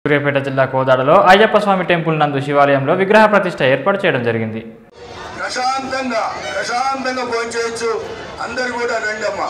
సూర్యాపేట జిల్లా కోదాడలో అయ్యప్ప స్వామి టెంపుల్ నందు శివాలయంలో విగ్రహ ప్రతిష్ట ఏర్పాటు చేయడం జరిగింది ప్రశాంతంగా ప్రశాంతంగా భోజనం చేయొచ్చు అందరు కూడా రండి అమ్మా